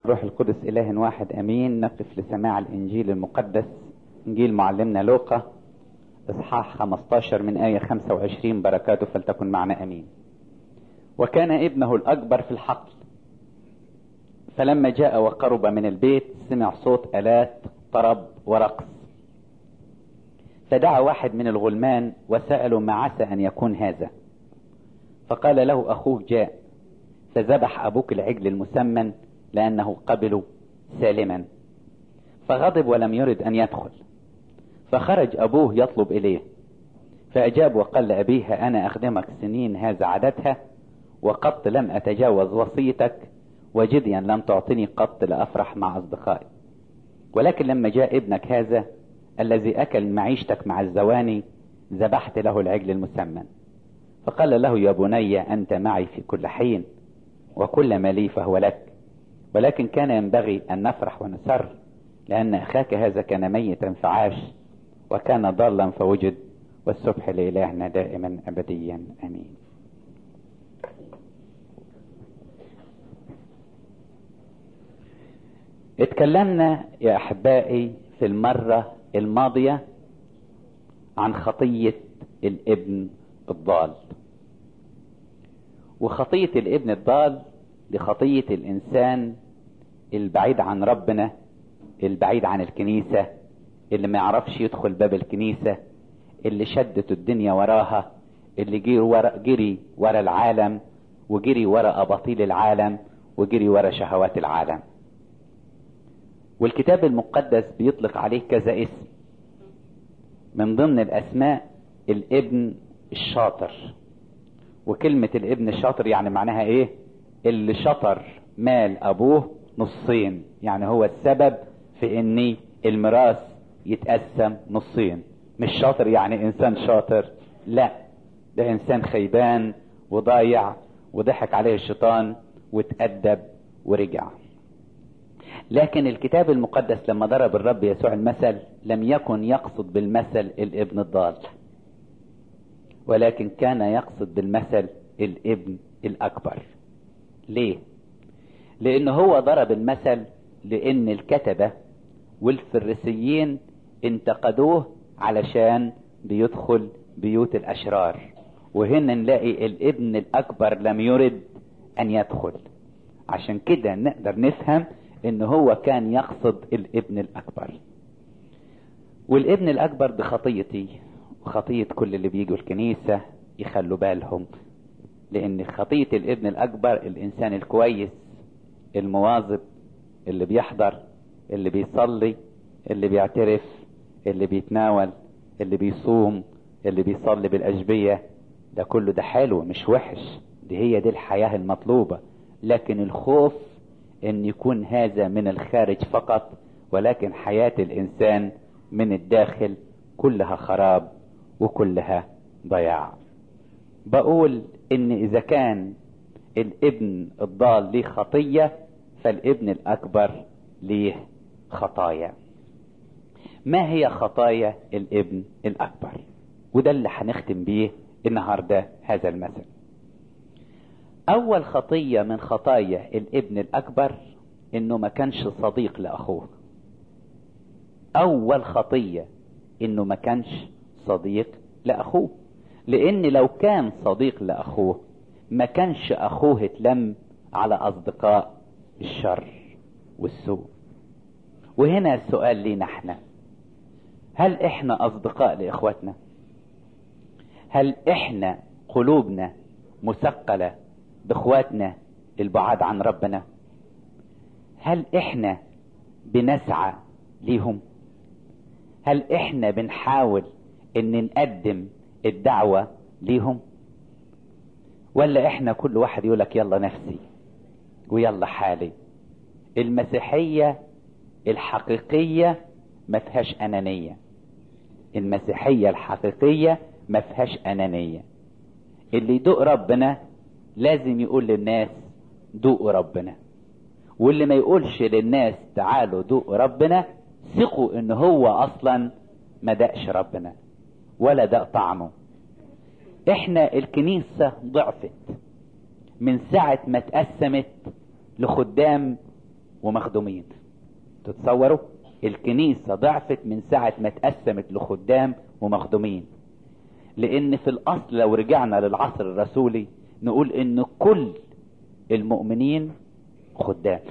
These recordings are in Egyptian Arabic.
روح القدس إله واحد أمين نقف لسماع الإنجيل المقدس إنجيل معلمنا لوقا إصحاح 15 من آية 25 بركاته فلتكن معنا أمين وكان ابنه الأكبر في الحقل فلما جاء وقرب من البيت سمع صوت آلات طرب ورقص فدعا واحد من الغلمان وسأله ما عسى أن يكون هذا فقال له أخوه جاء فذبح أبوك العجل المسمن لأنه قبله سالما فغضب ولم يرد أن يدخل فخرج أبوه يطلب إليه فأجاب وقال لأبيه أنا أخدمك سنين هذا عددها وقط لم أتجاوز وصيتك وجديا لم تعطني قط لأفرح مع أصدقائي ولكن لما جاء ابنك هذا الذي أكل معيشتك مع الزواني ذبحت له العجل المسمن فقال له يا بني أنت معي في كل حين وكل ما لي فهو لك ولكن كان ينبغي أن نفرح ونسر لأن أخاك هذا كان ميتا فعاش وكان ضالا فوجد والسبح لإلهنا دائما أبديا أمين اتكلمنا يا أحبائي في المرة الماضية عن خطية الابن الضال وخطية الابن الضال لخطية الإنسان البعيد عن ربنا البعيد عن الكنيسة اللي ما يعرفش يدخل باب الكنيسة اللي شدت الدنيا وراها اللي جري ورا, جري ورا العالم وجري ورا أباطيل العالم وجري ورا شهوات العالم والكتاب المقدس بيطلق عليه كذا اسم من ضمن الأسماء الابن الشاطر وكلمة الابن الشاطر يعني معناها ايه اللي شطر مال ابوه نصين يعني هو السبب في ان الميراث يتقسم نصين مش شاطر يعني انسان شاطر لا ده انسان خيبان وضايع وضحك عليه الشيطان وتأدب ورجع لكن الكتاب المقدس لما ضرب الرب يسوع المثل لم يكن يقصد بالمثل الابن الضال ولكن كان يقصد بالمثل الابن الاكبر ليه لان هو ضرب المثل لان الكتبة والفريسيين انتقدوه علشان بيدخل بيوت الاشرار وهنا نلاقي الابن الاكبر لم يرد ان يدخل عشان كده نقدر نفهم ان هو كان يقصد الابن الاكبر والابن الاكبر بخطيتي وخطية كل اللي بيجوا الكنيسة يخلوا بالهم لان خطية الابن الاكبر الانسان الكويس المواظب اللي بيحضر اللي بيصلي اللي بيعترف اللي بيتناول اللي بيصوم اللي بيصلي بالاجبية ده كله ده حلو مش وحش دي هي دي الحياة المطلوبة لكن الخوف ان يكون هذا من الخارج فقط ولكن حياة الانسان من الداخل كلها خراب وكلها ضياع بقول ان اذا كان الابن الضال ليه خطية فالابن الاكبر ليه خطايا ما هي خطايا الابن الاكبر وده اللي هنختم بيه النهاردة هذا المثل اول خطية من خطايا الابن الاكبر انه ما كانش صديق لاخوه اول خطية انه ما كانش صديق لاخوه لان لو كان صديق لاخوه ما كانش اخوه اتلم على اصدقاء الشر والسوء وهنا السؤال لينا احنا هل احنا اصدقاء لاخواتنا هل احنا قلوبنا مثقله باخواتنا البعاد عن ربنا هل احنا بنسعى ليهم هل احنا بنحاول ان نقدم الدعوة ليهم ولا احنا كل واحد يقولك يلا نفسي ويلا حالي المسيحية الحقيقية ما فيهاش انانية المسيحية الحقيقية ما فيهاش انانية اللي يدوق ربنا لازم يقول للناس دوقوا ربنا واللي ما يقولش للناس تعالوا دوقوا ربنا ثقوا ان هو اصلا ما دقش ربنا ولا دق طعمه احنا الكنيسة ضعفت من ساعة ما اتقسمت لخدام ومخدومين تتصوروا الكنيسة ضعفت من ساعة ما اتقسمت لخدام ومخدومين لان في الاصل لو رجعنا للعصر الرسولي نقول ان كل المؤمنين خدام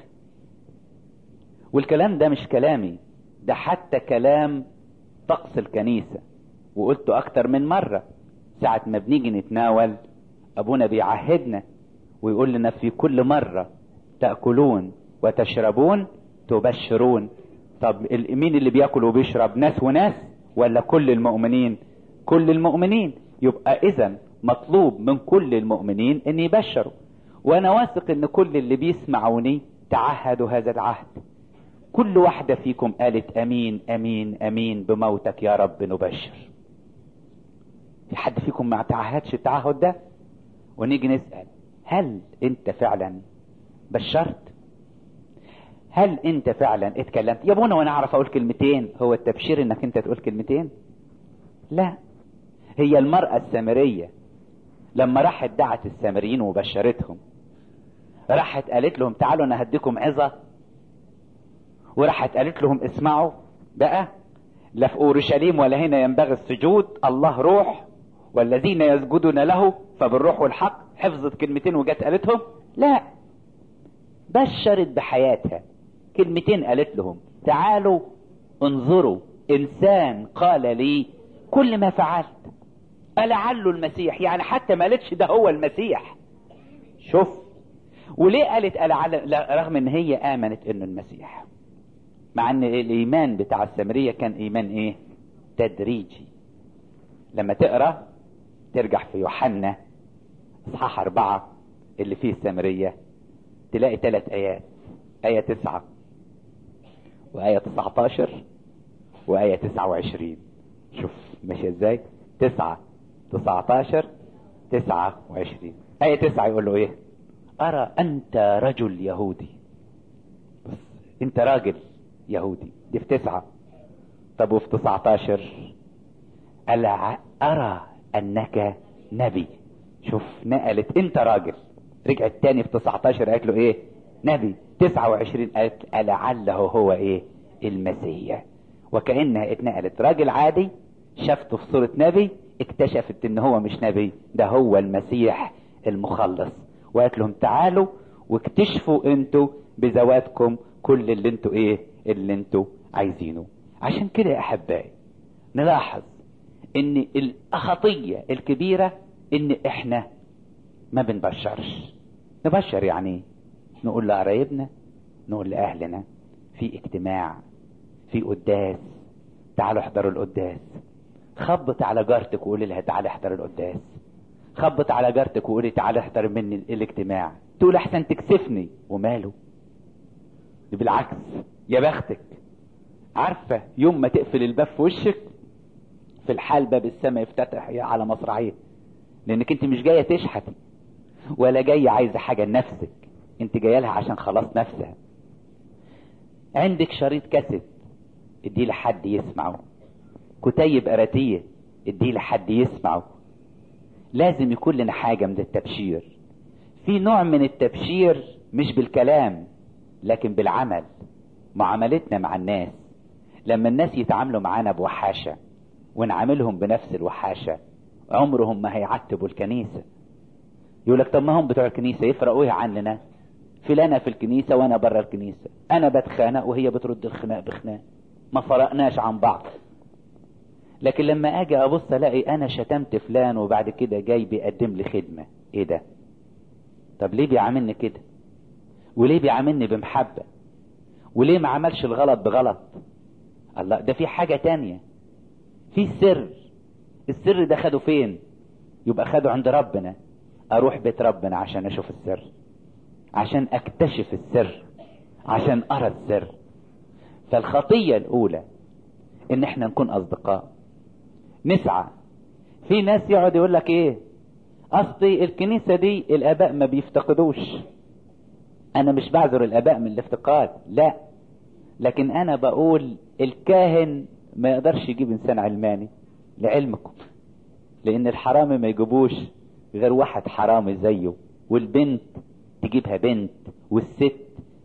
والكلام ده مش كلامي ده حتى كلام طقس الكنيسة وقلته اكتر من مرة ساعة ما بنيجي نتناول ابونا بيعهدنا ويقول لنا في كل مرة تأكلون وتشربون تبشرون طب مين اللي بياكل وبيشرب ناس وناس ولا كل المؤمنين كل المؤمنين يبقى اذا مطلوب من كل المؤمنين ان يبشروا وانا واثق ان كل اللي بيسمعوني تعهدوا هذا العهد كل واحدة فيكم قالت امين امين امين بموتك يا رب نبشر في حد فيكم ما تعهدش التعهد ده ونيجي نسأل هل انت فعلا بشرت هل انت فعلا اتكلمت يا ابونا وانا اعرف اقول كلمتين هو التبشير انك انت تقول كلمتين لا هي المرأة السامرية لما راحت دعت السامريين وبشرتهم راحت قالت لهم تعالوا انا هديكم عظة وراحت قالت لهم اسمعوا بقى لا في اورشليم ولا هنا ينبغي السجود الله روح والذين يسجدون له فبالروح والحق حفظت كلمتين وجت قالتهم لا بشرت بحياتها كلمتين قالت لهم تعالوا انظروا انسان قال لي كل ما فعلت ألعله المسيح يعني حتى ما قالتش ده هو المسيح شوف وليه قالت ألعل رغم ان هي آمنت انه المسيح مع ان الايمان بتاع السامرية كان ايمان ايه تدريجي لما تقرأ ترجع في يوحنا اصحاح اربعة اللي فيه السامرية تلاقي ثلاث ايات اية تسعة وآية 19 وآية 29 شوف ماشية ازاي تسعة 19 29 آية 9 يقول له ايه أرى أنت رجل يهودي بس أنت راجل يهودي دي في تسعة طب وفي 19 ألا أرى أنك نبي شوف نقلت أنت راجل رجعت تاني في 19 قالت له ايه نبي 29 قالت لعله هو ايه المسيح وكأنها اتنقلت راجل عادي شافته في صورة نبي اكتشفت ان هو مش نبي ده هو المسيح المخلص وقالت لهم تعالوا واكتشفوا انتوا بذواتكم كل اللي انتوا ايه اللي انتوا عايزينه عشان كده يا احبائي نلاحظ ان الخطية الكبيرة ان احنا ما بنبشرش نبشر يعني نقول لقرايبنا نقول لأهلنا في اجتماع في قداس تعالوا احضروا القداس خبط على جارتك وقولي لها تعالى احضر القداس خبط على جارتك وقولي تعالى احضر مني الاجتماع تقول احسن تكسفني وماله بالعكس يا بختك عارفة يوم ما تقفل الباب في وشك في الحال باب السماء يفتتح على مصراعيه لانك انت مش جاية تشحتي ولا جاية عايزة حاجة لنفسك انت جاية لها عشان خلاص نفسها عندك شريط كاسيت اديه لحد يسمعه كتيب قراتية اديه لحد يسمعه لازم يكون لنا حاجة من التبشير في نوع من التبشير مش بالكلام لكن بالعمل معاملتنا مع الناس لما الناس يتعاملوا معانا بوحاشة ونعاملهم بنفس الوحاشة عمرهم ما هيعتبوا الكنيسة يقول لك طب ما هم بتوع الكنيسة يفرقوا ايه عننا فلانة في الكنيسة وانا بره الكنيسة انا بتخانق وهي بترد الخناق بخناق ما فرقناش عن بعض لكن لما اجي ابص الاقي انا شتمت فلان وبعد كده جاي بيقدم لي خدمة ايه ده طب ليه بيعاملني كده وليه بيعاملني بمحبة وليه ما عملش الغلط بغلط الله ده في حاجة تانية في سر السر ده خده فين يبقى خده عند ربنا اروح بيت ربنا عشان اشوف السر عشان اكتشف السر عشان ارى السر فالخطية الاولى ان احنا نكون اصدقاء نسعى في ناس يقعد يقول لك ايه اصلي الكنيسة دي الاباء ما بيفتقدوش انا مش بعذر الاباء من الافتقاد لا لكن انا بقول الكاهن ما يقدرش يجيب انسان علماني لعلمكم لان الحرامي ما يجيبوش غير واحد حرامي زيه والبنت تجيبها بنت والست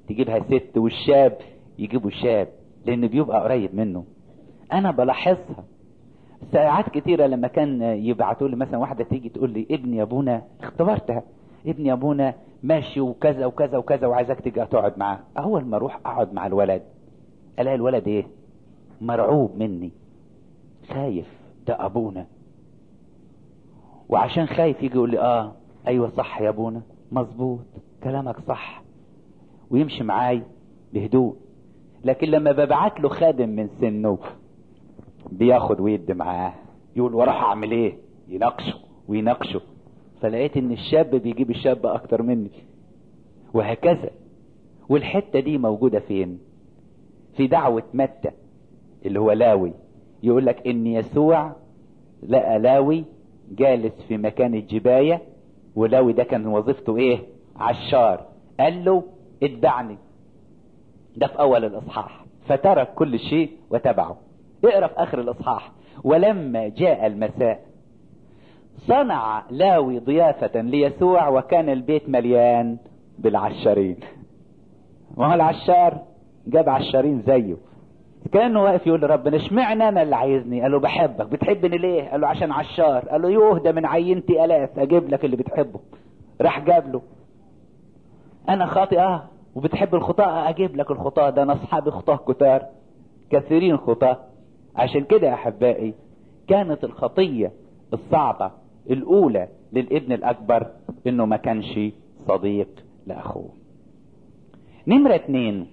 تجيبها ست والشاب يجيبوا شاب لان بيبقى قريب منه انا بلاحظها ساعات كتيرة لما كان يبعتوا لي مثلا واحدة تيجي تقول لي ابني يا ابونا اختبرتها ابني يا ابونا ماشي وكذا وكذا وكذا وعايزك تيجي تقعد معاه اول ما اروح اقعد مع الولد الاقي الولد ايه مرعوب مني خايف ده ابونا وعشان خايف يجي يقول لي اه ايوه صح يا ابونا مظبوط كلامك صح ويمشي معاي بهدوء لكن لما ببعت له خادم من سنه بياخد ويد معاه يقول وراح اعمل ايه يناقشه ويناقشه فلقيت ان الشاب بيجيب الشاب اكتر مني وهكذا والحته دي موجوده فين في دعوه متى اللي هو لاوي يقول لك ان يسوع لقى لاوي جالس في مكان الجبايه ولاوي ده كان وظيفته ايه عشار قال له اتبعني ده في اول الاصحاح فترك كل شيء وتبعه اقرا في اخر الاصحاح ولما جاء المساء صنع لاوي ضيافة ليسوع وكان البيت مليان بالعشارين ما هو العشار جاب عشارين زيه كانه واقف يقول لربنا اشمعنى انا اللي عايزني قال له بحبك بتحبني ليه قال له عشان عشار قال له يوه ده من عينتي الاف اجيب لك اللي بتحبه راح جاب له انا خاطئ اه وبتحب الخطاة اجيب لك الخطاة ده انا اصحابي خطاة كتار كثيرين خطاة عشان كده يا احبائي كانت الخطية الصعبة الاولى للابن الاكبر انه ما كانش صديق لاخوه نمرة اتنين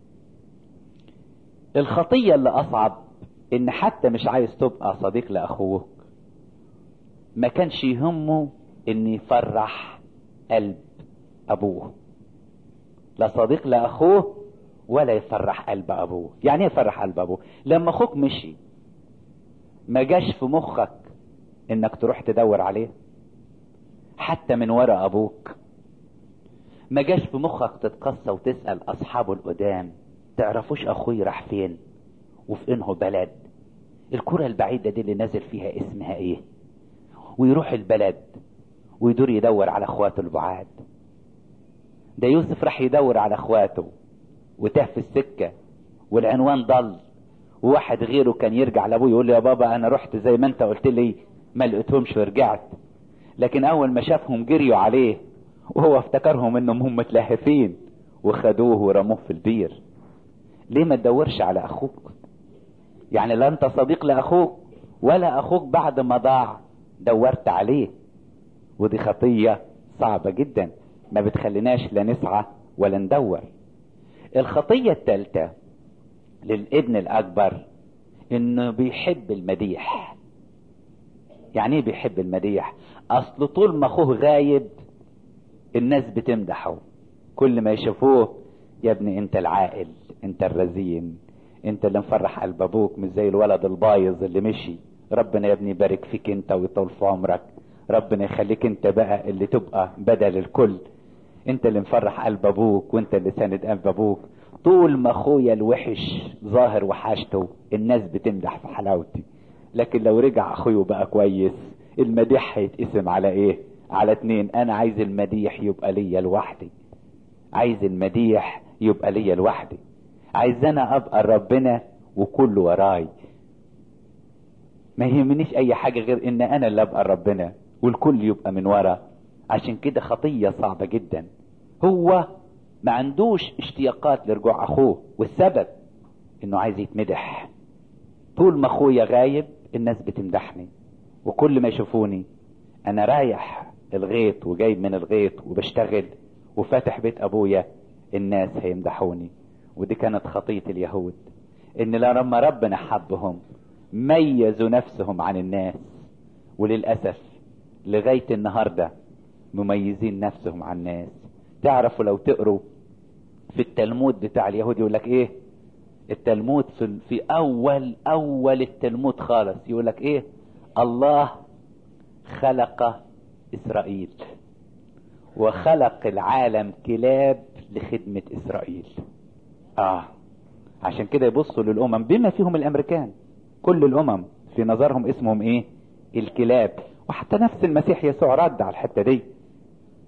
الخطية اللي اصعب ان حتى مش عايز تبقى صديق لاخوك ما كانش يهمه ان يفرح قلب ابوه لا صديق لاخوه ولا يفرح قلب ابوه يعني ايه يفرح قلب ابوه لما اخوك مشي ما جاش في مخك انك تروح تدور عليه حتى من ورا ابوك ما جاش في مخك تتقصى وتسأل اصحابه القدام تعرفوش اخوي راح فين وفي انه بلد الكرة البعيدة دي اللي نازل فيها اسمها ايه ويروح البلد ويدور يدور على اخواته البعاد ده يوسف راح يدور على اخواته وتاه في السكة والعنوان ضل وواحد غيره كان يرجع لابوه يقول له يا بابا انا رحت زي ما انت قلت لي ما لقيتهمش ورجعت لكن اول ما شافهم جريوا عليه وهو افتكرهم انهم هم متلهفين وخدوه ورموه في البير ليه ما تدورش على اخوك يعني لا انت صديق لاخوك ولا اخوك بعد ما ضاع دورت عليه ودي خطية صعبة جدا ما بتخليناش لا نسعى ولا ندور الخطية الثالثة للابن الاكبر انه بيحب المديح يعني ايه بيحب المديح اصل طول ما اخوه غايب الناس بتمدحه كل ما يشوفوه يا ابني انت العاقل انت الرزين انت اللي مفرح قلب ابوك مش زي الولد البايظ اللي مشي ربنا يا ابني يبارك فيك انت ويطول في عمرك ربنا يخليك انت بقى اللي تبقى بدل الكل انت اللي مفرح قلب ابوك وانت اللي ساند قلب ابوك طول ما اخويا الوحش ظاهر وحشته الناس بتمدح في حلاوتي لكن لو رجع اخويا وبقى كويس المديح هيتقسم على ايه على اتنين انا عايز المديح يبقى ليا لوحدي عايز المديح يبقى ليا لوحدي عايز انا ابقى ربنا وكل وراي ما يهمنيش اي حاجة غير ان انا اللي ابقى ربنا والكل يبقى من ورا عشان كده خطية صعبة جدا هو ما عندوش اشتياقات لرجوع اخوه والسبب انه عايز يتمدح طول ما اخويا غايب الناس بتمدحني وكل ما يشوفوني انا رايح الغيط وجاي من الغيط وبشتغل وفاتح بيت ابويا الناس هيمدحوني ودي كانت خطية اليهود ان لما ربنا حبهم ميزوا نفسهم عن الناس وللأسف لغاية النهاردة مميزين نفسهم عن الناس تعرفوا لو تقروا في التلمود بتاع اليهود يقول لك ايه التلمود في, في اول اول التلمود خالص يقول لك ايه الله خلق اسرائيل وخلق العالم كلاب لخدمة اسرائيل اه عشان كده يبصوا للامم بما فيهم الامريكان كل الامم في نظرهم اسمهم ايه الكلاب وحتى نفس المسيح يسوع رد على الحتة دي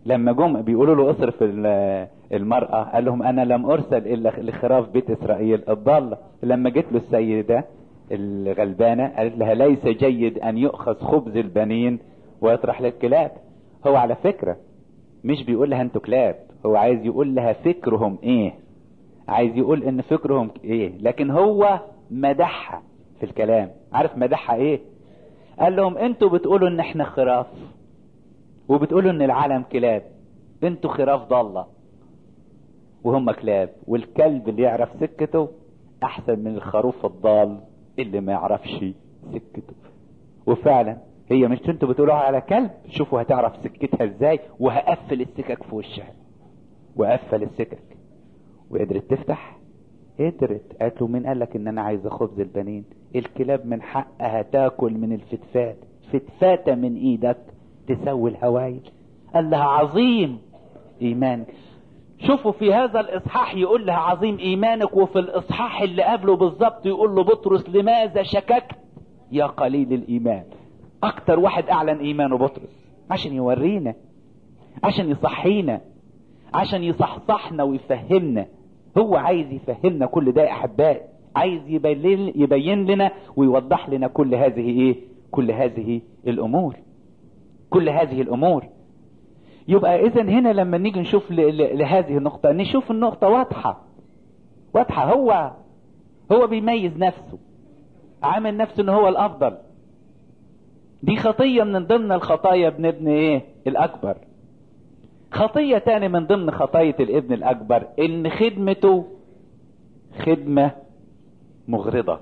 لما جم بيقولوا له اصرف المرأة قال لهم انا لم ارسل الا لخراف بيت اسرائيل الضالة لما جت له السيدة الغلبانة قالت لها ليس جيد ان يؤخذ خبز البنين ويطرح للكلاب هو على فكرة مش بيقول لها انتوا كلاب هو عايز يقول لها فكرهم ايه عايز يقول ان فكرهم ايه لكن هو مدحها في الكلام عارف مدحها ايه قال لهم انتوا بتقولوا ان احنا خراف وبتقولوا ان العالم كلاب انتوا خراف ضالة وهم كلاب والكلب اللي يعرف سكته احسن من الخروف الضال اللي ما يعرفش سكته وفعلا هي مش انتوا بتقولوا على كلب شوفوا هتعرف سكتها ازاي وهقفل السكك في وشها وقفل السكك وقدرت تفتح قدرت قالت له مين قال لك ان انا عايزه خبز البنين الكلاب من حقها تاكل من الفتفات فتفاته من ايدك تسوي الهوايل قال لها عظيم ايمانك شوفوا في هذا الاصحاح يقول لها عظيم ايمانك وفي الاصحاح اللي قبله بالظبط يقول له بطرس لماذا شككت يا قليل الايمان اكتر واحد اعلن ايمانه بطرس عشان يورينا عشان يصحينا عشان يصحصحنا ويفهمنا هو عايز يفهمنا كل ده يا احبائي عايز يبين, يبين لنا ويوضح لنا كل هذه ايه كل هذه الامور كل هذه الامور يبقى اذا هنا لما نيجي نشوف لهذه النقطة نشوف النقطة واضحة واضحة هو هو بيميز نفسه عامل نفسه ان هو الافضل دي خطية من ضمن الخطايا ابن ابن ايه الاكبر خطية تاني من ضمن خطايا الابن الاكبر ان خدمته خدمة مغرضة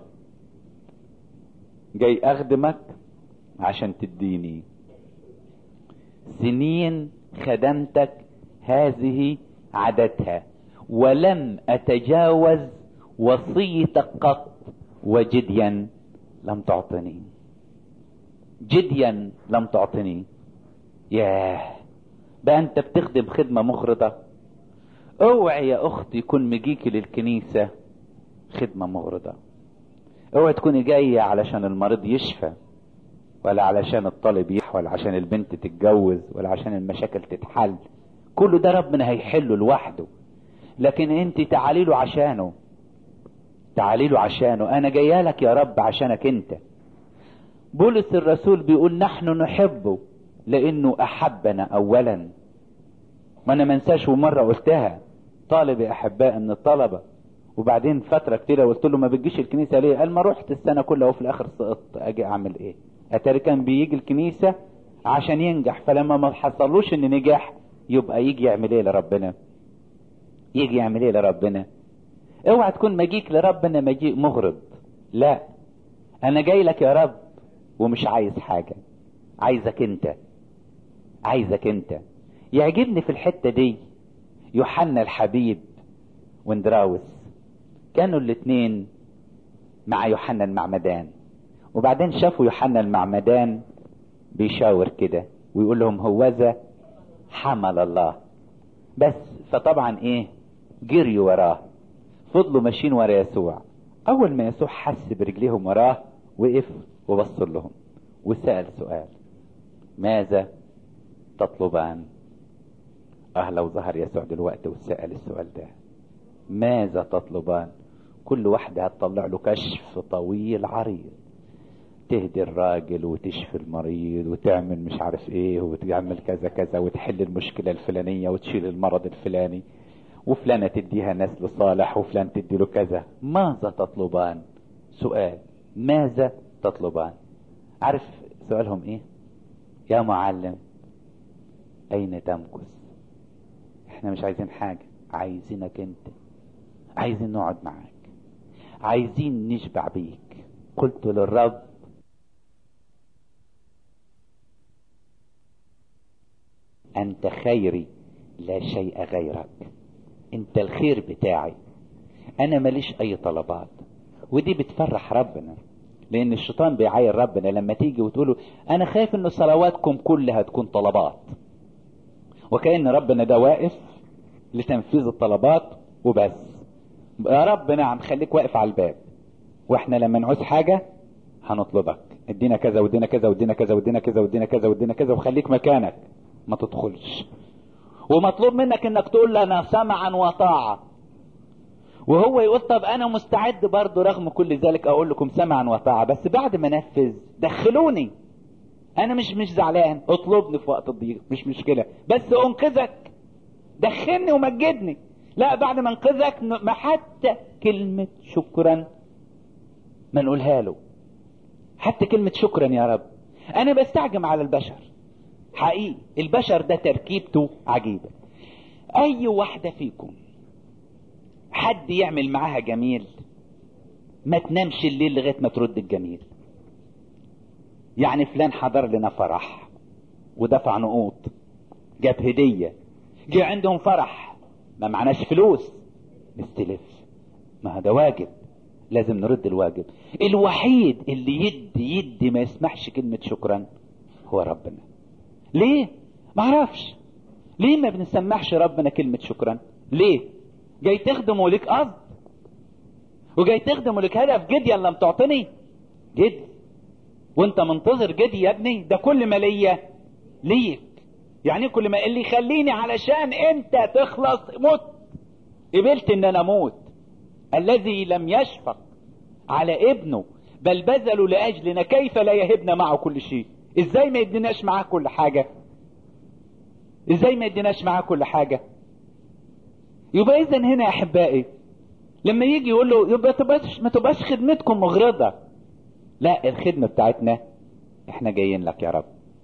جاي اخدمك عشان تديني سنين خدمتك هذه عددها ولم اتجاوز وصيتك قط وجديا لم تعطني جديا لم تعطني ياه بقى انت بتخدم خدمة مغرضة اوعي يا اختي يكون مجيكي للكنيسة خدمة مغرضة اوعي تكوني جاية علشان المريض يشفى ولا علشان الطالب يح ولا عشان البنت تتجوز ولا عشان المشاكل تتحل كله ده ربنا هيحله لوحده لكن انت تعالي له عشانه تعالي له عشانه انا جايه لك يا رب عشانك انت بولس الرسول بيقول نحن نحبه لانه احبنا اولا ما انا منساش ومره قلتها طالب يا احباء من الطلبه وبعدين فتره كتيره قلت له ما بتجيش الكنيسه ليه قال ما رحت السنه كلها وفي الاخر سقطت اجي اعمل ايه اتاري كان بيجي الكنيسه عشان ينجح فلما ما حصلوش ان نجح يبقى يجي يعمل ايه لربنا يجي يعمل ايه لربنا اوعى تكون مجيك لربنا مجيء مغرض لا انا جاي لك يا رب ومش عايز حاجه عايزك انت عايزك انت يعجبني في الحته دي يوحنا الحبيب واندراوس كانوا الاتنين مع يوحنا المعمدان وبعدين شافوا يوحنا المعمدان بيشاور كده ويقول لهم هوذا حمل الله بس فطبعا ايه جريوا وراه فضلوا ماشيين ورا يسوع اول ما يسوع حس برجليهم وراه وقف وبص لهم وسأل سؤال ماذا تطلبان اه لو ظهر يسوع دلوقتي وسأل السؤال ده ماذا تطلبان كل واحدة هتطلع له كشف طويل عريض تهدي الراجل وتشفي المريض وتعمل مش عارف ايه وتعمل كذا كذا وتحل المشكلة الفلانية وتشيل المرض الفلاني وفلانة تديها ناس لصالح وفلان تدي له كذا ماذا تطلبان سؤال ماذا تطلبان عارف سؤالهم ايه يا معلم اين تمكث احنا مش عايزين حاجة عايزينك انت عايزين نقعد معاك عايزين نشبع بيك قلت للرب انت خيري لا شيء غيرك انت الخير بتاعي انا ماليش اي طلبات ودي بتفرح ربنا لان الشيطان بيعاير ربنا لما تيجي وتقوله انا خايف ان صلواتكم كلها تكون طلبات وكأن ربنا ده واقف لتنفيذ الطلبات وبس يا رب نعم خليك واقف على الباب واحنا لما نعوز حاجة هنطلبك ادينا كذا ودينا كذا ودينا كذا ودينا كذا ودينا كذا ودينا كذا وخليك مكانك ما تدخلش ومطلوب منك انك تقول لنا سمعا وطاعة وهو يقول طب انا مستعد برضه رغم كل ذلك اقول لكم سمعا وطاعة بس بعد ما انفذ دخلوني انا مش مش زعلان اطلبني في وقت الضيق مش مشكلة بس انقذك دخلني ومجدني لا بعد ما انقذك ما حتى كلمة شكرا ما نقولها له حتى كلمة شكرا يا رب انا بستعجم على البشر حقيقي البشر ده تركيبته عجيبة اي واحدة فيكم حد يعمل معاها جميل ما تنامش الليل لغاية ما ترد الجميل يعني فلان حضر لنا فرح ودفع نقوط جاب هدية جه عندهم فرح ما معناش فلوس نستلف ما هذا واجب لازم نرد الواجب الوحيد اللي يدي يدي ما يسمحش كلمة شكرا هو ربنا ليه ما اعرفش ليه ما بنسمعش ربنا كلمة شكرا ليه جاي تخدم وليك قصد وجاي تخدم وليك هدف جدي لم تعطني جدي وانت منتظر جدي يا ابني ده كل ما ليا ليك يعني كل ما اللي يخليني علشان انت تخلص موت قبلت ان انا اموت الذي لم يشفق على ابنه بل بذلوا لاجلنا كيف لا يهبنا معه كل شيء ازاي ما يديناش معاه كل حاجة ازاي ما يديناش معاه كل حاجة يبقى اذا هنا يا احبائي لما يجي يقول له يبقى تبقاش ما تبقاش خدمتكم مغرضة لا الخدمة بتاعتنا احنا جايين لك يا رب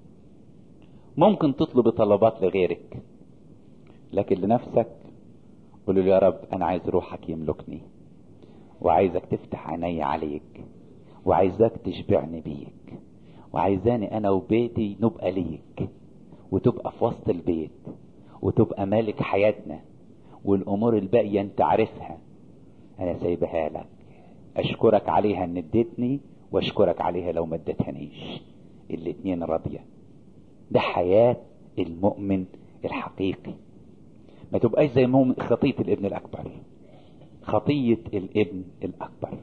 ممكن تطلب طلبات لغيرك لكن لنفسك قول له يا رب انا عايز روحك يملكني وعايزك تفتح عيني عليك وعايزك تشبعني بيك وعايزاني انا وبيتي نبقى ليك وتبقى في وسط البيت وتبقى مالك حياتنا والامور الباقيه انت عارفها انا سايبها لك اشكرك عليها ان اديتني واشكرك عليها لو ما اديتهانيش الاتنين راضيه ده حياه المؤمن الحقيقي ما تبقاش زي مؤمن خطيه الابن الاكبر خطيه الابن الاكبر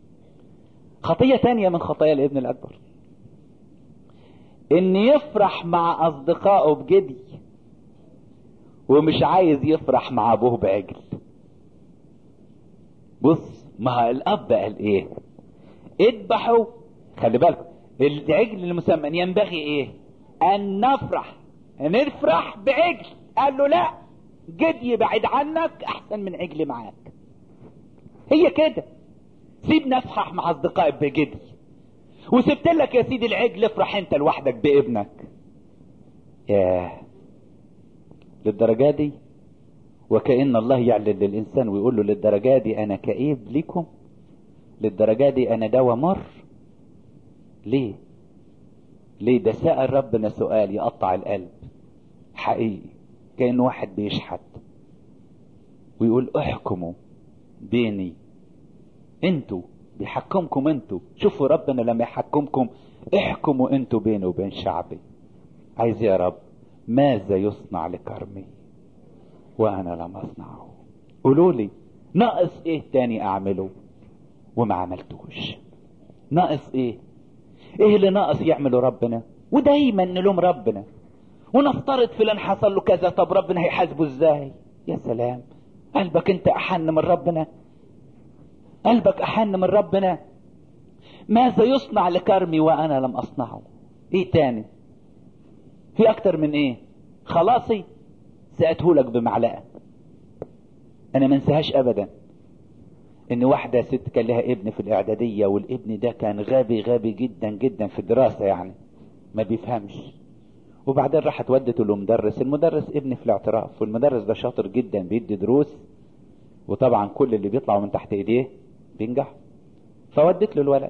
خطيه تانية من خطايا الابن الاكبر ان يفرح مع اصدقائه بجدي ومش عايز يفرح مع ابوه بعجل بص ما الاب قال ايه اذبحوا خلي بالكم العجل المسمى ينبغي ايه ان نفرح نفرح بعجل قال له لا جدي يبعد عنك احسن من عجل معاك هي كده سيب نفرح مع اصدقائك بجدي وسبت لك يا سيدي العجل افرح انت لوحدك بابنك ياه للدرجة دي وكأن الله يعلن للإنسان ويقول له للدرجة دي أنا كئيب لكم للدرجة دي أنا دواء مر ليه ليه ده سأل ربنا سؤال يقطع القلب حقيقي كأن واحد بيشحت ويقول احكموا بيني انتوا بيحكمكم انتوا شوفوا ربنا لما يحكمكم احكموا انتوا بيني وبين شعبي عايز يا رب ماذا يصنع لكرمي وانا لم اصنعه قولوا لي ناقص ايه تاني اعمله وما عملتوش ناقص ايه ايه اللي ناقص يعمله ربنا ودايما نلوم ربنا ونفترض فلان حصل له كذا طب ربنا هيحاسبه ازاي يا سلام قلبك انت احن من ربنا قلبك احن من ربنا ماذا يصنع لكرمي وانا لم اصنعه ايه تاني في اكتر من ايه خلاصي سأتهولك بمعلقة انا ما انساهاش ابدا ان واحدة ست كان لها ابن في الاعدادية والابن ده كان غبي غبي جدا جدا في الدراسة يعني ما بيفهمش وبعدين راحت ودته لمدرس المدرس ابن في الاعتراف والمدرس ده شاطر جدا بيدي دروس وطبعا كل اللي بيطلعوا من تحت ايديه بينجح فودت له الولد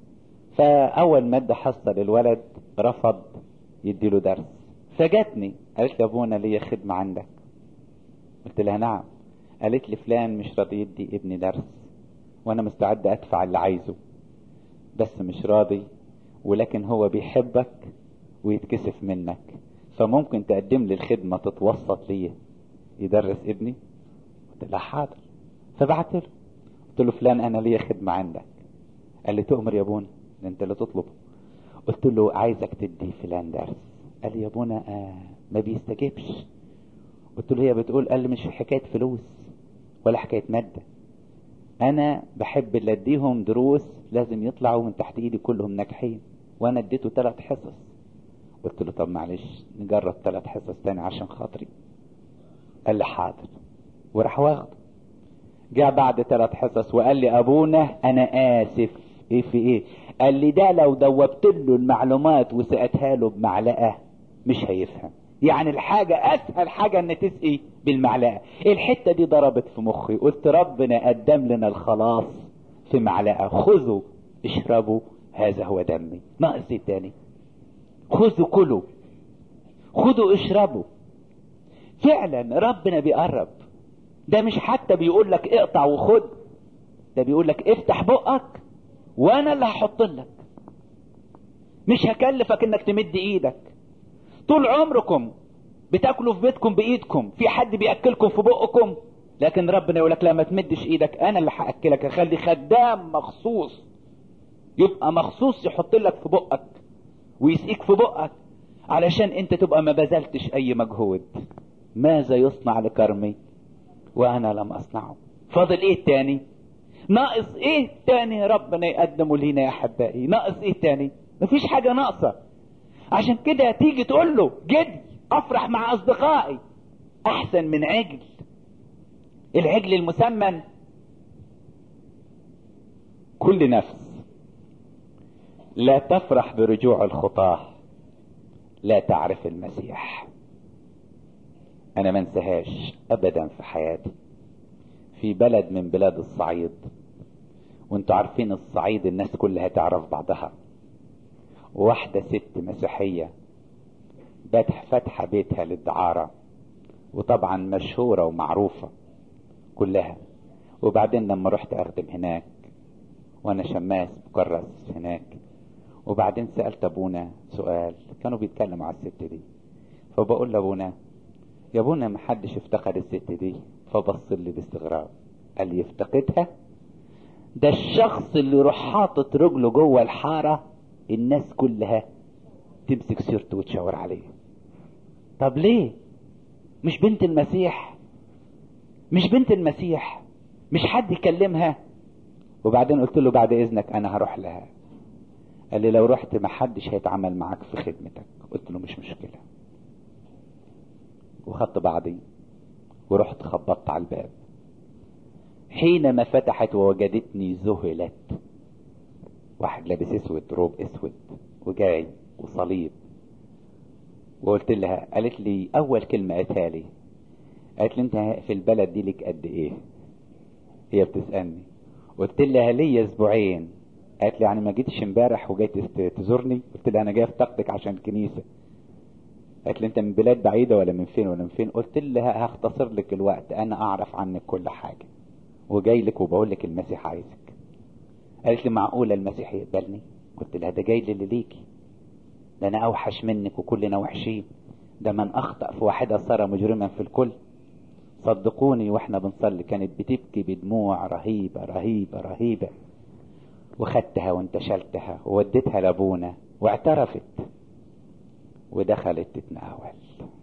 فاول مادة حصة للولد رفض يديله درس فجاتني قالت لي ابونا ليا خدمة عندك قلت لها نعم قالت لي فلان مش راضي يدي ابني درس وانا مستعد ادفع اللي عايزه بس مش راضي ولكن هو بيحبك ويتكسف منك فممكن تقدم لي الخدمة تتوسط ليا يدرس ابني قلت لها حاضر فبعت له قلت له فلان انا ليا خدمة عندك قال لي تؤمر يا ابونا انت اللي تطلبه قلت له عايزك تدي فلان درس قال لي يا ابونا آه ما بيستجيبش قلت له هي بتقول قال لي مش حكايه فلوس ولا حكايه ماده انا بحب اللي اديهم دروس لازم يطلعوا من تحت ايدي كلهم ناجحين وانا اديته ثلاث حصص قلت له طب معلش نجرب ثلاث حصص تاني عشان خاطري قال لي حاضر وراح واخده جاء بعد ثلاث حصص وقال لي ابونا انا اسف ايه في ايه قال لي ده لو دوبت له المعلومات وسقتها له بمعلقه مش هيفهم يعني الحاجة اسهل حاجة ان تسقي بالمعلقة الحتة دي ضربت في مخي قلت ربنا قدم لنا الخلاص في معلقة خذوا اشربوا هذا هو دمي ناقص ايه تاني خذوا كلوا خذوا اشربوا فعلا ربنا بيقرب ده مش حتى بيقول لك اقطع وخد ده بيقول لك افتح بقك وانا اللي هحط لك مش هكلفك انك تمد ايدك طول عمركم بتاكلوا في بيتكم بايدكم في حد بياكلكم في بقكم لكن ربنا يقول لك لا ما تمدش ايدك انا اللي هاكلك اخلي خدام مخصوص يبقى مخصوص يحط لك في بقك ويسقيك في بقك علشان انت تبقى ما بذلتش اي مجهود ماذا يصنع لكرمي وانا لم اصنعه فاضل ايه التاني ناقص ايه تاني ربنا يقدمه لينا يا احبائي ناقص ايه تاني مفيش حاجه ناقصه عشان كده تيجي تقول له جد افرح مع اصدقائي احسن من عجل العجل المسمن كل نفس لا تفرح برجوع الخطاه لا تعرف المسيح انا ما انساهاش ابدا في حياتي في بلد من بلاد الصعيد وانتوا عارفين الصعيد الناس كلها تعرف بعضها واحدة ست مسيحية باتح فاتحة بيتها للدعارة وطبعا مشهورة ومعروفة كلها وبعدين لما رحت اخدم هناك وانا شماس مكرس هناك وبعدين سألت ابونا سؤال كانوا بيتكلموا على الست دي فبقول لابونا يا ابونا محدش افتقد الست دي فبص لي باستغراب قال لي يفتقدها ده الشخص اللي يروح حاطط رجله جوه الحاره الناس كلها تمسك سيرته وتشاور عليه طب ليه مش بنت المسيح مش بنت المسيح مش حد يكلمها وبعدين قلت له بعد اذنك انا هروح لها قال لي لو رحت ما حدش هيتعامل معاك في خدمتك قلت له مش مشكله وخدت بعضي ورحت خبطت على الباب حينما فتحت ووجدتني ذهلت واحد لابس اسود روب اسود وجاي وصليب وقلت لها قالت لي اول كلمه قالتها لي قالت لي انت في البلد دي لك قد ايه هي بتسالني قلت لها ليا اسبوعين قالت لي يعني ما جيتش امبارح وجاي تزورني قلت لها انا جاي افتقدك عشان الكنيسه قالت لي انت من بلاد بعيده ولا من فين ولا من فين قلت لها هختصر لك الوقت انا اعرف عنك كل حاجه وجاي لك وبقول لك المسيح عايزك قالت لي معقوله المسيح يقبلني قلت لها ده جاي للي ليكي ده انا اوحش منك وكلنا وحشين ده من اخطا في واحده صار مجرما في الكل صدقوني واحنا بنصلي كانت بتبكي بدموع رهيبه رهيبه رهيبه وخدتها وانتشلتها ووديتها لابونا واعترفت ودخلت تتناول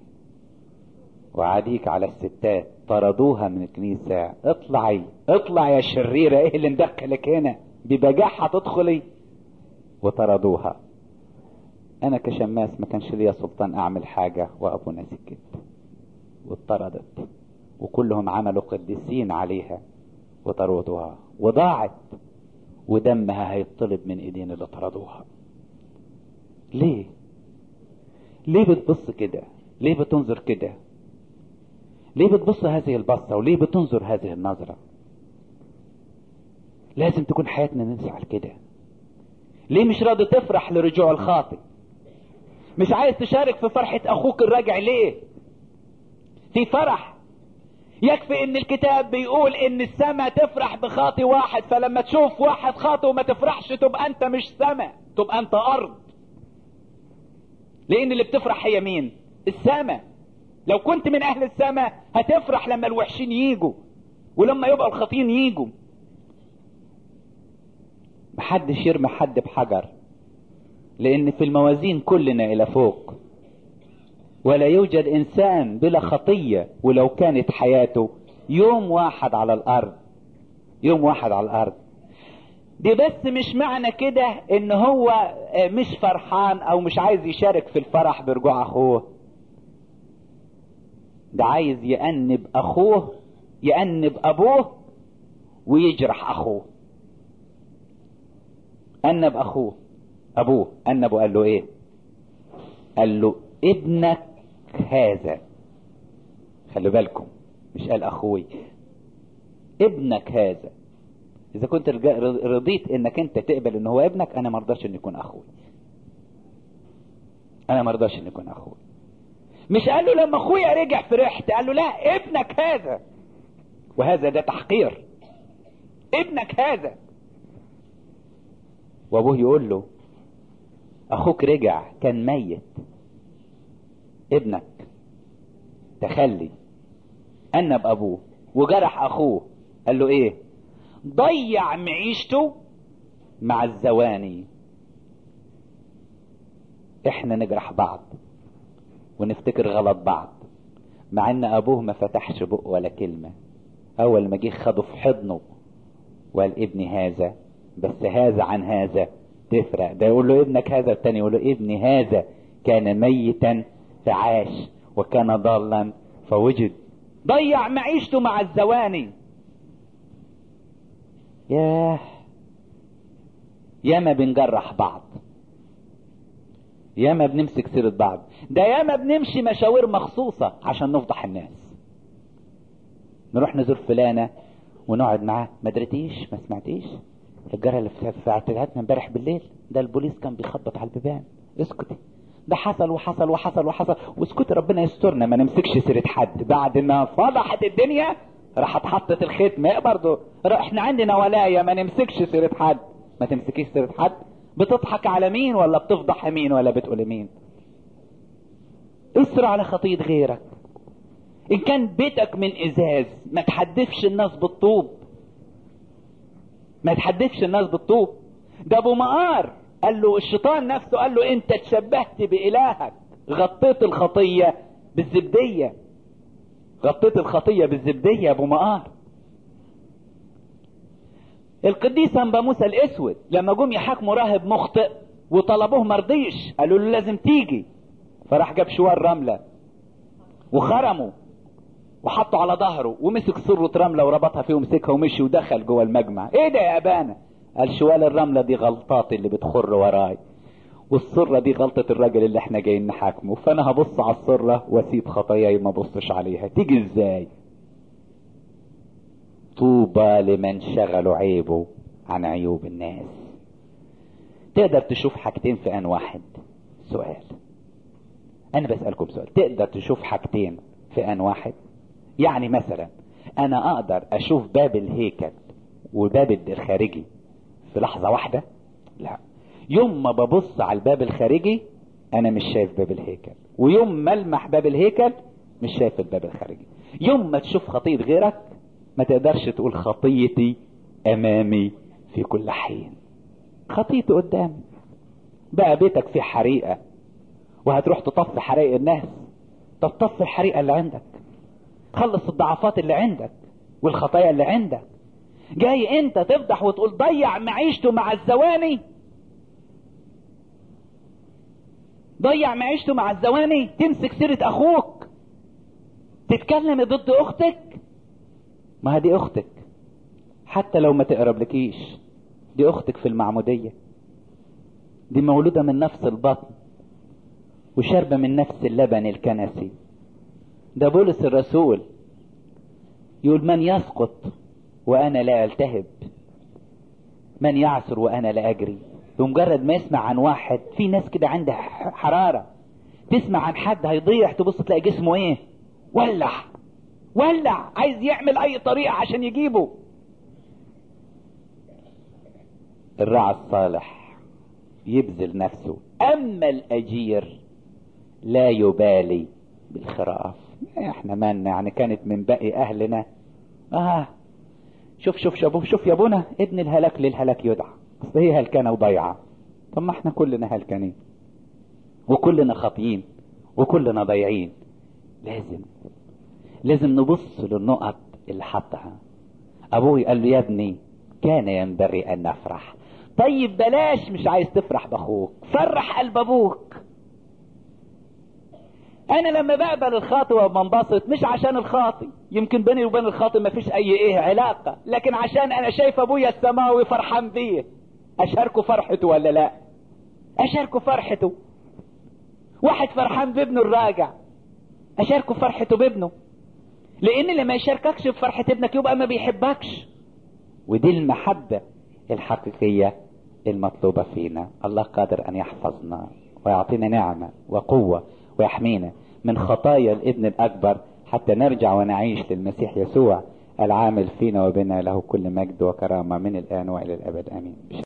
وعاديك على الستات طردوها من الكنيسة اطلعي اطلعي يا شريرة ايه اللي مدخلك هنا ببجاحة تدخلي وطردوها انا كشماس ما كانش ليا سلطان اعمل حاجة وابونا سكت واتطردت وكلهم عملوا قديسين عليها وطردوها وضاعت ودمها هيطلب من ايدين اللي طردوها ليه ليه بتبص كده ليه بتنظر كده ليه بتبص هذه البصة وليه بتنظر هذه النظرة لازم تكون حياتنا نسعى كده ليه مش راضي تفرح لرجوع الخاطئ مش عايز تشارك في فرحة اخوك الراجع ليه في فرح يكفي ان الكتاب بيقول ان السماء تفرح بخاطي واحد فلما تشوف واحد خاطي وما تفرحش تبقى انت مش سماء تبقى انت ارض لان اللي بتفرح هي مين السماء لو كنت من اهل السماء هتفرح لما الوحشين يجوا ولما يبقى الخاطين يجوا محدش يرمي حد بحجر لان في الموازين كلنا الى فوق ولا يوجد انسان بلا خطية ولو كانت حياته يوم واحد على الارض يوم واحد على الارض دي بس مش معنى كده ان هو مش فرحان او مش عايز يشارك في الفرح برجوع اخوه ده عايز يأنب اخوه يأنب ابوه ويجرح اخوه أنب اخوه ابوه أنب وقال له ايه قال له ابنك هذا خلي بالكم مش قال اخوي ابنك هذا اذا كنت رضيت انك انت تقبل ان هو ابنك انا ما ارضاش ان يكون اخوي انا ما ارضاش ان يكون اخوي مش قال له لما اخويا رجع فرحت قال له لا ابنك هذا وهذا ده تحقير ابنك هذا وابوه يقول له اخوك رجع كان ميت ابنك تخلي انب ابوه وجرح اخوه قال له ايه ضيع معيشته مع الزواني احنا نجرح بعض ونفتكر غلط بعض مع ان ابوه ما فتحش بق ولا كلمة اول ما جه خده في حضنه وقال ابني هذا بس هذا عن هذا تفرق ده يقول له ابنك هذا التاني يقول له ابني هذا كان ميتا فعاش وكان ضالا فوجد ضيع معيشته مع الزواني ياه ياما بنجرح بعض ياما بنمسك سيرة بعض ده ياما بنمشي مشاوير مخصوصة عشان نفضح الناس نروح نزور فلانة ونقعد معاه ما دريتيش ما سمعتيش الجرى اللي في اعتداءاتنا امبارح بالليل ده البوليس كان بيخبط على البيبان اسكتي ده حصل وحصل وحصل وحصل واسكتي ربنا يسترنا ما نمسكش سيرة حد بعد ما فضحت الدنيا راحت حطت الختم ايه برضه احنا عندنا ولاية ما نمسكش سيرة حد ما تمسكيش سيرة حد بتضحك على مين ولا بتفضح مين ولا بتقول مين اسر على خطية غيرك ان كان بيتك من ازاز ما تحدفش الناس بالطوب ما تحدفش الناس بالطوب ده ابو مقار قال له الشيطان نفسه قال له انت تشبهت بإلهك غطيت الخطية بالزبدية غطيت الخطية بالزبدية يا ابو مقار القديس انبا موسى الاسود لما جم يحاكموا راهب مخطئ وطلبوه مرضيش قالوا له لازم تيجي فراح جاب شوار رملة وخرمه وحطه على ظهره ومسك سرة رملة وربطها فيه ومسكها ومشي ودخل جوه المجمع ايه ده يا ابانا قال شوال الرملة دي غلطات اللي بتخر وراي والسرة دي غلطة الراجل اللي احنا جايين نحاكمه فانا هبص على السرة واسيب خطاياي ما بصش عليها تيجي ازاي طوبى لمن شغلوا عيبه عن عيوب الناس تقدر تشوف حاجتين في ان واحد سؤال انا بسألكم سؤال تقدر تشوف حاجتين في ان واحد يعني مثلا انا اقدر اشوف باب الهيكل وباب الخارجي في لحظة واحدة لا يوم ما ببص على الباب الخارجي انا مش شايف باب الهيكل ويوم ما المح باب الهيكل مش شايف الباب الخارجي يوم ما تشوف خطية غيرك ما تقدرش تقول خطيتي امامي في كل حين خطيتي قدامي بقى بيتك في حريقة وهتروح تطفي حرائق الناس طب طفي الحريقة اللي عندك خلص الضعفات اللي عندك والخطايا اللي عندك جاي انت تفضح وتقول ضيع معيشته مع الزواني ضيع معيشته مع الزواني تمسك سيرة اخوك تتكلم ضد اختك ما هدي اختك حتى لو ما تقرب لكيش دي اختك في المعمودية دي مولودة من نفس البطن وشاربة من نفس اللبن الكنسي ده بولس الرسول يقول من يسقط وانا لا التهب من يعثر وانا لا اجري بمجرد ما يسمع عن واحد في ناس كده عندها حرارة تسمع عن حد هيضيع تبص تلاقي جسمه ايه ولع ولع عايز يعمل اي طريقة عشان يجيبه الراعي الصالح يبذل نفسه اما الاجير لا يبالي بالخراف احنا مالنا يعني كانت من باقي اهلنا اه شوف شوف شوف شوف يا ابونا ابن الهلاك للهلاك يدعى اصل هي هلكانه وضيعه طب ما احنا كلنا هلكانين وكلنا خاطيين وكلنا ضايعين لازم لازم نبص للنقط اللي حطها ابوي قال له يا ابني كان ينبغي ان نفرح طيب بلاش مش عايز تفرح باخوك فرح قلب ابوك انا لما بقبل الخاطئ وبنبسط مش عشان الخاطئ يمكن بيني وبين الخاطئ مفيش اي ايه علاقة لكن عشان انا شايف ابويا السماوي فرحان بيه اشاركه فرحته ولا لا اشاركه فرحته واحد فرحان بابنه الراجع اشاركه فرحته بابنه لان اللي ما يشارككش بفرحة ابنك يبقى ما بيحبكش ودي المحبة الحقيقية المطلوبة فينا الله قادر ان يحفظنا ويعطينا نعمة وقوة ويحمينا من خطايا الابن الاكبر حتى نرجع ونعيش للمسيح يسوع العامل فينا وبنا له كل مجد وكرامة من الان والى الابد امين